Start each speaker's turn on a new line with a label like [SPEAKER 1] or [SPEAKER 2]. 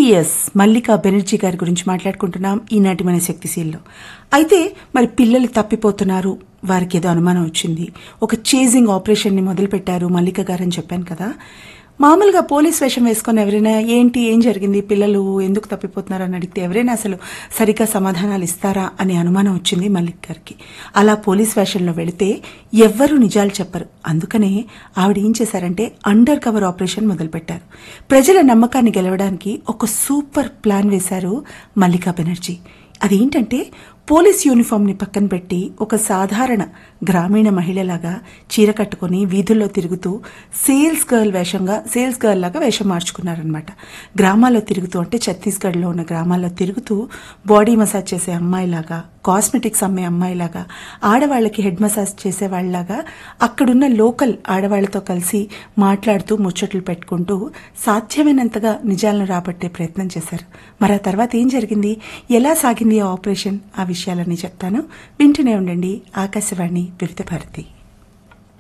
[SPEAKER 1] yes Mallika Banerjee గారి గురించి మాట్లాడుకుంటున్నాం ఈనాటి మన శక్తిశీల్లో అయితే మరి పిల్లలు తప్పిపోతున్నారు వారికి ఏదో అనుమానం వచ్చింది ఒక చేజింగ్ ఆపరేషన్ని మొదలుపెట్టారు మల్లిక గారు అని చెప్పాను కదా మామూలుగా పోలీస్ వేషం వేసుకొని ఎవరైనా ఏంటి ఏం జరిగింది పిల్లలు ఎందుకు తప్పిపోతున్నారు అని అడిగితే ఎవరైనా అసలు సరిగ్గా సమాధానాలు ఇస్తారా అనే అనుమానం వచ్చింది మల్లిక్ గారికి అలా పోలీస్ వేషంలో వెళితే ఎవ్వరూ నిజాలు చెప్పరు అందుకనే ఆవిడ ఏం చేశారంటే అండర్ కవర్ ఆపరేషన్ మొదలుపెట్టారు ప్రజల నమ్మకాన్ని గెలవడానికి ఒక సూపర్ ప్లాన్ వేశారు మల్లికా బెనర్జీ అదేంటంటే పోలీస్ యూనిఫామ్ని పక్కన పెట్టి ఒక సాధారణ గ్రామీణ మహిళలాగా చీర కట్టుకొని వీధుల్లో తిరుగుతూ సేల్స్ గర్ల్ వేషంగా సేల్స్ గర్ల్ లాగా వేషం మార్చుకున్నారనమాట గ్రామాల్లో తిరుగుతూ అంటే ఛత్తీస్గఢ్లో ఉన్న గ్రామాల్లో తిరుగుతూ బాడీ మసాజ్ చేసే అమ్మాయిలాగా కాస్మెటిక్స్ అమ్మే అమ్మాయిలాగా ఆడవాళ్ళకి హెడ్ మసాజ్ చేసే వాళ్ళలాగా అక్కడున్న లోకల్ ఆడవాళ్లతో కలిసి మాట్లాడుతూ ముచ్చట్లు పెట్టుకుంటూ సాధ్యమైనంతగా నిజాలను రాబట్టే ప్రయత్నం చేశారు మరి ఆ తర్వాత ఏం జరిగింది ఎలా సాగింది ఆ ఆపరేషన్ ఆ విషయాలన్నీ చెప్తాను వింటూనే ఉండండి ఆకాశవాణి వివిధ భారతి